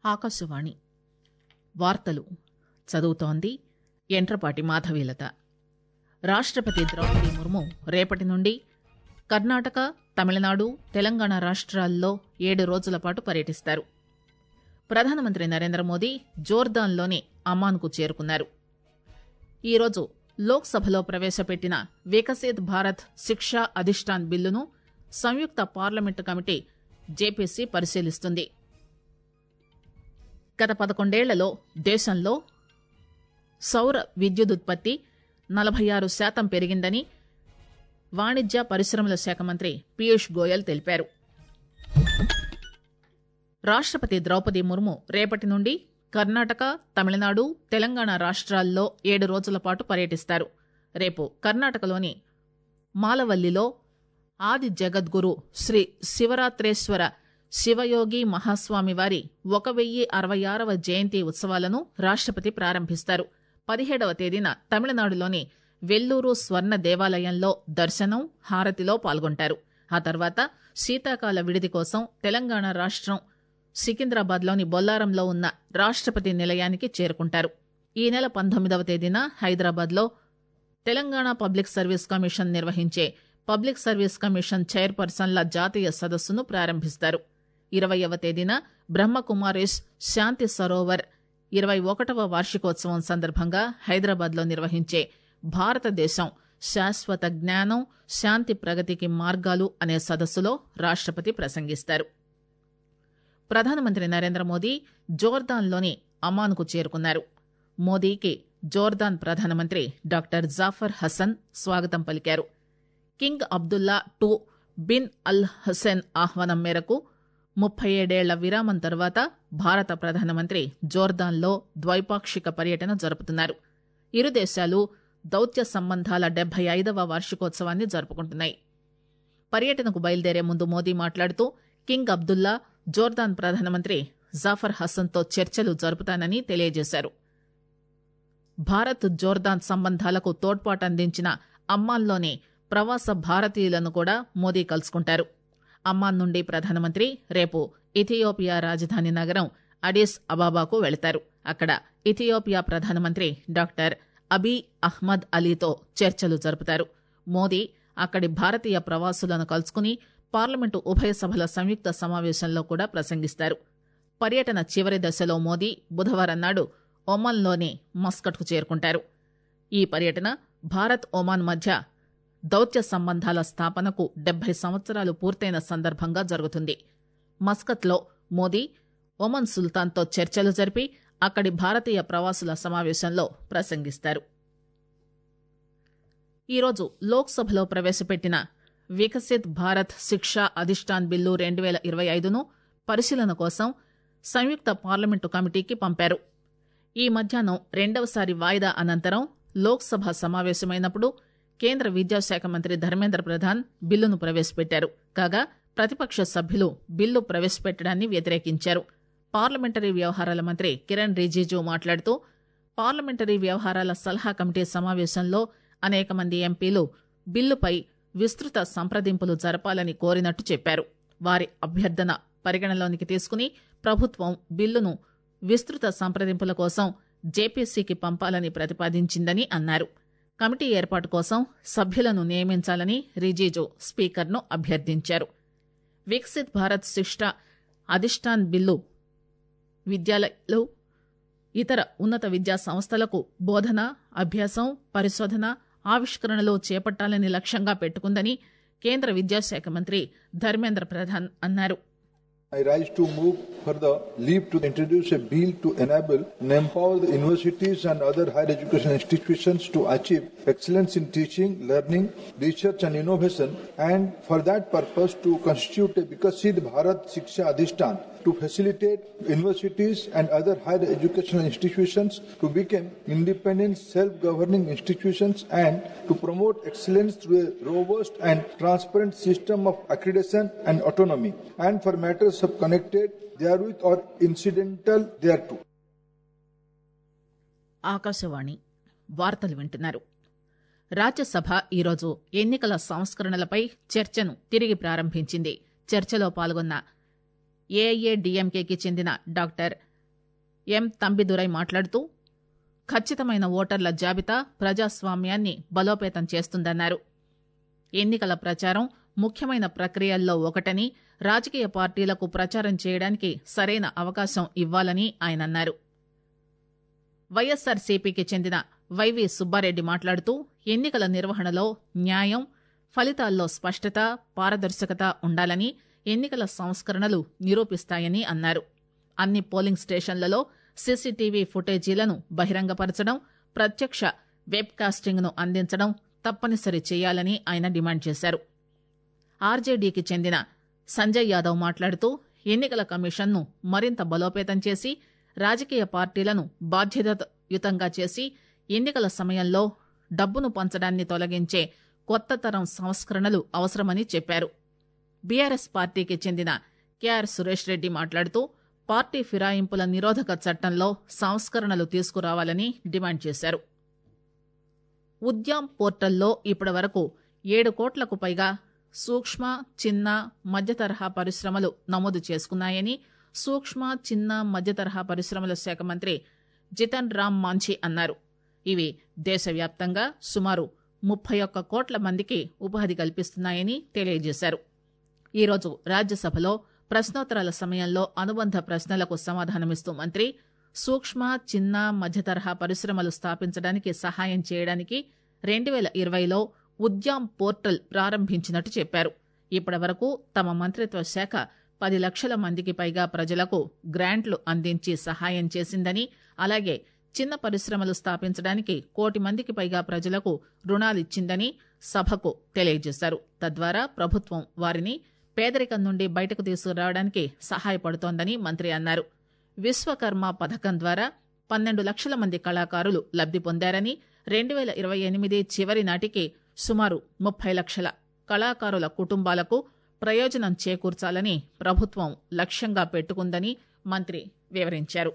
ఆకాశవాణి వార్తలు చదువుతోంది ఎంట్రపాటి మాధవీలత రాష్టపతి ద్రౌపది ముర్ము రేపటి నుండి కర్ణాటక తమిళనాడు తెలంగాణ రాష్ట్రాల్లో ఏడు రోజుల పాటు పర్యటిస్తారు ప్రధానమంత్రి నరేంద్ర మోదీ జోర్దాన్లోని అమ్మాన్కు చేరుకున్నారు ఈరోజు లోక్సభలో ప్రవేశపెట్టిన వికసిత్ భారత్ శిక్షా అధిష్టాన్ బిల్లును సంయుక్త పార్లమెంటు కమిటీ జేపీసీ పరిశీలిస్తుంది గత పదకొండేళ్లలో దేశంలో సౌర విద్యుదుత్పత్తి నలభై ఆరు శాతం పెరిగిందని వాణిజ్య పరిశ్రమల శాఖ మంత్రి పీయూష్ గోయల్ తెలిపారు రాష్టపతి ద్రౌపది ముర్ము రేపటి నుండి కర్ణాటక తమిళనాడు తెలంగాణ రాష్ట్రాల్లో ఏడు రోజుల పాటు పర్యటిస్తారు రేపు కర్ణాటకలోని మాలవల్లిలో ఆది జగద్గురు శ్రీ శివరాత్రేశ్వర శివయోగి మహాస్వామి వారి ఒక వెయ్యి అరవై ఆరవ జయంతి ఉత్సవాలను రాష్టపతి ప్రారంభిస్తారు పదిహేడవ తేదీన తమిళనాడులోని వెల్లూరు స్వర్ణ దేవాలయంలో దర్శనం హారతిలో పాల్గొంటారు ఆ తర్వాత శీతాకాల విడిది కోసం తెలంగాణ రాష్టం సికింద్రాబాద్లోని బొల్లారంలో ఉన్న రాష్టపతి నిలయానికి చేరుకుంటారు ఈ నెల పంతొమ్మిదవ తేదీన హైదరాబాద్లో తెలంగాణ పబ్లిక్ సర్వీస్ కమిషన్ నిర్వహించే పబ్లిక్ సర్వీస్ కమిషన్ చైర్పర్సన్ల జాతీయ సదస్సును ప్రారంభిస్తారు ఇరవయవ తేదీన బ్రహ్మకుమారీస్ శాంతి సరోవర్ ఇరవై ఒకటవ వార్షికోత్సవం సందర్భంగా హైదరాబాద్లో నిర్వహించే భారతదేశం శాశ్వత జ్ఞానం శాంతి ప్రగతికి మార్గాలు అనే సదస్సులో రాష్టపతి ప్రసంగిస్తారు ప్రధానమంత్రి నరేంద్ర మోదీ జోర్దాన్లోని అమాన్కు చేరుకున్నారు మోదీకి జోర్దాన్ ప్రధానమంత్రి డాక్టర్ జాఫర్ హసన్ స్వాగతం పలికారు King Abdullah two bin Al Hussein ఆహ్వానం మేరకు ముప్పై ఏడేళ్ల విరామం తర్వాత భారత ప్రధానమంత్రి జోర్దాన్లో ద్వైపాక్షిక పర్యటన జరుపుతున్నారు ఇరు దేశాలు దౌత్య సంబంధాల డెబ్బై ఐదవ వార్షికోత్సవాన్ని జరుపుకుంటున్నాయి పర్యటనకు బయలుదేరే ముందు మోదీ మాట్లాడుతూ కింగ్ అబ్దుల్లా జోర్దాన్ ప్రధానమంత్రి జాఫర్ హసన్తో చర్చలు జరుపుతానని తెలియజేశారు భారత్ జోర్దాన్ సంబంధాలకు తోడ్పాటు అందించిన అమ్మాన్లోని ప్రవాస భారతీయులను కూడా మోదీ కలుసుకుంటారు అమ్మాన్ నుండి ప్రధానమంత్రి రేపు ఇథియోపియా రాజధాని నగరం అడిస్ అబాబాకు వెళతారు అక్కడ ఇథియోపియా ప్రధానమంత్రి డాక్టర్ అబీ అహ్మద్ అలీతో చర్చలు జరుపుతారు మోదీ అక్కడి భారతీయ ప్రవాసులను కలుసుకుని పార్లమెంటు ఉభయ సభల సంయుక్త సమావేశంలో కూడా ప్రసంగిస్తారు పర్యటన చివరి దశలో మోదీ బుధవారం నాడు ఒమన్లోని మస్కట్కు చేరుకుంటారు ఈ పర్యటన భారత్ ఒమాన్ మధ్య దౌత్య సంబంధాల స్థాపనకు డెబ్బై సంవత్సరాలు పూర్తయిన సందర్భంగా జరుగుతుంది మస్కత్లో మోదీ ఒమన్ సుల్తాన్తో చర్చలు జరిపి అక్కడి భారతీయ ప్రవాసుల సమావేశంలో ప్రసంగిస్తారు ఈరోజు లోక్సభలో ప్రవేశపెట్టిన వికసిత్ భారత్ శిక్షా అధిష్టాన్ బిల్లు రెండు వేల ఇరవై ఐదును పరిశీలన కోసం సంయుక్త పార్లమెంటు కమిటీకి పంపారు ఈ మధ్యాహ్నం రెండవసారి వాయిదా అనంతరం లోక్సభ సమావేశమైనప్పుడు కేంద్ర విద్యాశాఖ మంత్రి ధర్మేంద్ర ప్రధాన్ బిల్లును ప్రవేశపెట్టారు కాగా ప్రతిపక్ష సభ్యులు బిల్లు ప్రవేశపెట్టడాన్ని వ్యతిరేకించారు పార్లమెంటరీ వ్యవహారాల మంత్రి కిరణ్ రిజిజు మాట్లాడుతూ పార్లమెంటరీ వ్యవహారాల సలహా కమిటీ సమావేశంలో అనేక మంది ఎంపీలు బిల్లుపై విస్తృత సంప్రదింపులు జరపాలని కోరినట్టు చెప్పారు వారి అభ్యర్థన పరిగణలోనికి తీసుకుని ప్రభుత్వం బిల్లును విస్తృత సంప్రదింపుల కోసం జేపీసీకి పంపాలని ప్రతిపాదించిందని అన్నారు కమిటీ ఏర్పాటు కోసం సభ్యులను నియమించాలని రిజిజు స్పీకర్ను అభ్యర్థించారు వికసిత్ భారత్ శిష్ట అధిష్టాన్ బిల్లు విద్యాలయాలు ఇతర ఉన్నత విద్యా సంస్థలకు బోధన అభ్యాసం పరిశోధన ఆవిష్కరణలు చేపట్టాలని లక్ష్యంగా పెట్టుకుందని కేంద్ర విద్యాశాఖ మంత్రి ధర్మేంద్ర ప్రధాన్ అన్నారు I rise to move for the leave to introduce a bill to enable and empower the universities and other higher education institutions to achieve excellence in teaching, learning, research and innovation and for that purpose to constitute a Vikasit Bharat Shiksha Adhishtan to facilitate universities and other higher educational institutions to become independent self-governing institutions and to promote excellence through a robust and transparent system of accreditation and autonomy and for matters of connected therewith or incidental thereto. Akashvani వార్తలు వింటున్నారు రాజ్యసభ ఈరోజు ఎన్నికల సంస్కరణలపై చర్చను తిరిగి ప్రారంభించింది చర్చలో పాల్గొన్న ఏఐఏడీఎంకేకి చెందిన డాక్టర్ ఎం తంబిదురై మాట్లాడుతూ ఖచ్చితమైన ఓటర్ల జాబితా ప్రజాస్వామ్యాన్ని బలోపేతం చేస్తుందన్నారు ఎన్నికల ప్రచారం ముఖ్యమైన ప్రక్రియల్లో ఒకటని రాజకీయ పార్టీలకు ప్రచారం చేయడానికి సరైన అవకాశం ఇవ్వాలని ఆయన అన్నారు వైఎస్సార్సీపీకి చెందిన వైవి సుబ్బారెడ్డి మాట్లాడుతూ ఎన్నికల నిర్వహణలో న్యాయం ఫలితాల్లో స్పష్టత పారదర్శకత ఉండాలని ఎన్నికల సంస్కరణలు నిరూపిస్తాయని అన్నారు అన్ని పోలింగ్ స్టేషన్లలో సీసీటీవీ ఫుటేజీలను బహిరంగపరచడం ప్రత్యక్ష వెబ్ కాస్టింగ్ ను అందించడం తప్పనిసరి చేయాలని ఆయన డిమాండ్ చేశారు ఆర్జేడీకి చెందిన సంజయ్ యాదవ్ మాట్లాడుతూ ఎన్నికల కమిషన్ను మరింత బలోపేతం చేసి రాజకీయ పార్టీలను బాధ్యతాయుతంగా చేసి ఎన్నికల సమయంలో డబ్బును పంచడాన్ని తొలగించే కొత్త తరం సంస్కరణలు అవసరమని చెప్పారు బీఆర్ఎస్ పార్టీకి చెందిన కెఆర్ సురేష్ రెడ్డి మాట్లాడుతూ పార్టీ ఫిరాయింపుల నిరోధక చట్టంలో సంస్కరణలు తీసుకురావాలని డిమాండ్ చేశారు ఉద్యామ్ పోర్టల్లో ఇప్పటి వరకు ఏడు కోట్లకు పైగా సూక్ష్మ చిన్న మధ్య తరహా పరిశ్రమలు నమోదు చేసుకున్నాయని సూక్ష్మ చిన్న మధ్య తరహా పరిశ్రమల శాఖ మంత్రి జితన్ రామ్ మాంఝీ అన్నారు ఇవి దేశవ్యాప్తంగా సుమారు ముప్పై ఒక్క కోట్ల మందికి ఉపాధి కల్పిస్తున్నాయని తెలియజేశారు ఈరోజు రాజ్యసభలో ప్రశ్నోత్తరాల సమయంలో అనుబంధ ప్రశ్నలకు సమాధానమిస్తూ మంత్రి సూక్ష్మ చిన్న మధ్య తరహా పరిశ్రమలు స్థాపించడానికి సహాయం చేయడానికి రెండు వేల ఇరవైలో ఉద్యామ్ పోర్టల్ ప్రారంభించినట్టు చెప్పారు ఇప్పటి వరకు తమ మంత్రిత్వ శాఖ పది లక్షల మందికి పైగా ప్రజలకు గ్రాంట్లు అందించి సహాయం చేసిందని అలాగే చిన్న పరిశ్రమలు స్థాపించడానికి కోటి మందికి పైగా ప్రజలకు రుణాలిచ్చిందని సభకు తెలియజేశారు తద్వారా ప్రభుత్వం వారిని పేదరికం నుండి బయటకు తీసుకురావడానికి సహాయపడుతోందని మంత్రి అన్నారు విశ్వకర్మ పథకం ద్వారా పన్నెండు లక్షల మంది కళాకారులు లబ్ది పొందారని రెండు వేల ఇరవై ఎనిమిది చివరి నాటికి సుమారు ముప్పై లక్షల కళాకారుల కుటుంబాలకు ప్రయోజనం చేకూర్చాలని ప్రభుత్వం లక్ష్యంగా పెట్టుకుందని మంత్రి వివరించారు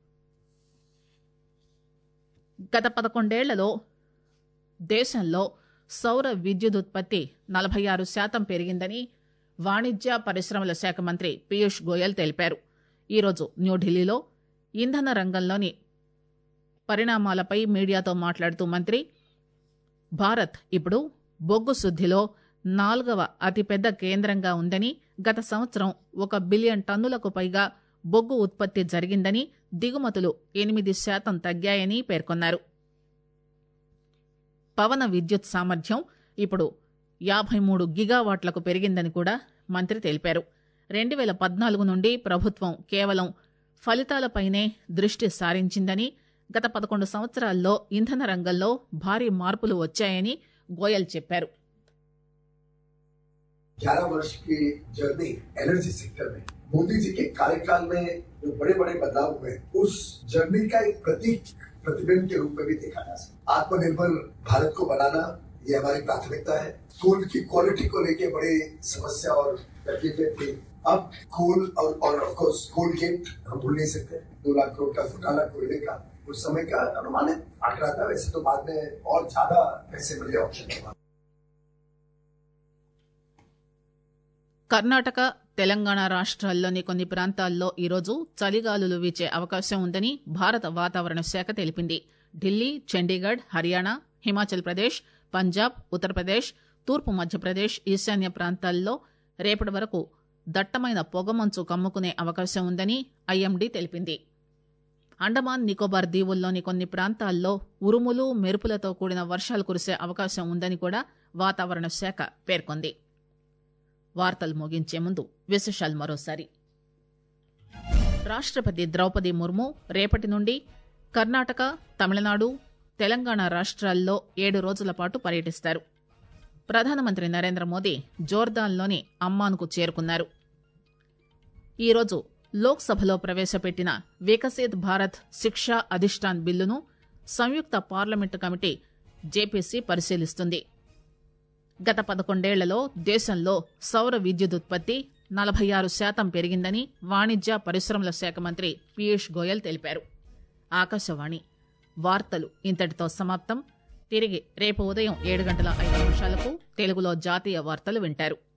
గత పదకొండేళ్లలో దేశంలో సౌర విద్యుదుత్పత్తి నలభై ఆరు శాతం పెరిగిందని వాణిజ్య పరిశ్రమల శాఖ మంత్రి పీయూష్ గోయల్ తెలిపారు ఈరోజు న్యూఢిల్లీలో ఇంధన రంగంలోని పరిణామాలపై మీడియాతో మాట్లాడుతూ మంత్రి భారత్ ఇప్పుడు బొగ్గు శుద్దిలో నాలుగవ అతిపెద్ద కేంద్రంగా ఉందని గత సంవత్సరం ఒక బిలియన్ టన్నులకు పైగా బొగ్గు ఉత్పత్తి జరిగిందని దిగుమతులు ఎనిమిది శాతం తగ్గాయని పేర్కొన్నారు పవన విద్యుత్ సామర్థ్యం ఇప్పుడు యాభై మూడు గిగావాట్లకు పెరిగిందని కూడా మంత్రి తెలిపారు రెండు వేల పద్నాలుగు నుండి ప్రభుత్వం కేవలం ఫలితాలపైనే దృష్టి సారించిందని గత పదకొండు సంవత్సరాల్లో ఇంధన రంగంలో భారీ మార్పులు వచ్చాయని గోయల్ చెప్పారు ग्यारह वर्ष की जर्नी एनर्जी सेक्टर में मोदी जी के कार्यकाल में जो बड़े बड़े बदलाव हुए उस जर्नी का एक प्रतीक प्रतिबिंब के रूप में भी देखा जा सकता आत्मनिर्भर भारत को बनाना ये हमारी प्राथमिकता है स्कूल की क्वालिटी को लेके बड़ी समस्या और तकलीफें थी अब स्कूल और और ऑफकोर्स स्कूल गिफ्ट हम भूल नहीं सकते दो लाख करोड़ का घोटाला कोयले का उस समय का अनुमानित आंकड़ा था वैसे तो बाद में और ज्यादा पैसे मिले ऑप्शन के बाद కర్ణాటక తెలంగాణ రాష్ట్రాల్లోని కొన్ని ప్రాంతాల్లో ఈరోజు చలిగాలులు వీచే అవకాశం ఉందని భారత వాతావరణ శాఖ తెలిపింది ఢిల్లీ చండీగఢ్ హర్యానా హిమాచల్ ప్రదేశ్ పంజాబ్ ఉత్తరప్రదేశ్ తూర్పు మధ్యప్రదేశ్ ఈశాన్య ప్రాంతాల్లో రేపటి వరకు దట్టమైన పొగమంచు కమ్ముకునే అవకాశం ఉందని ఐఎండీ తెలిపింది అండమాన్ నికోబార్ దీవుల్లోని కొన్ని ప్రాంతాల్లో ఉరుములు మెరుపులతో కూడిన వర్షాలు కురిసే అవకాశం ఉందని కూడా వాతావరణ శాఖ పేర్కొంది వార్తలు ముగించే ముందు విశేషాలు మరోసారి రాష్ట్రపతి ద్రౌపది ముర్ము రేపటి నుండి కర్ణాటక తమిళనాడు తెలంగాణ రాష్ట్రాల్లో ఏడు రోజుల పాటు పర్యటిస్తారు ప్రధానమంత్రి నరేంద్ర మోదీ జోర్దాన్లోని అమ్మాన్కు చేరుకున్నారు ఈరోజు లోక్సభలో ప్రవేశపెట్టిన వికసిత్ భారత్ శిక్షా అధిష్టాన్ బిల్లును సంయుక్త పార్లమెంటు కమిటీ జేపీసీ పరిశీలిస్తుంది గత పదకొండేళ్లలో దేశంలో సౌర విద్యుదుత్పత్తి నలభై ఆరు శాతం పెరిగిందని వాణిజ్య పరిశ్రమల శాఖ మంత్రి పీయూష్ గోయల్ తెలిపారు ఆకాశవాణి వార్తలు ఇంతటితో సమాప్తం తిరిగి రేపు ఉదయం ఏడు గంటల ఐదు నిమిషాలకు తెలుగులో జాతీయ వార్తలు వింటారు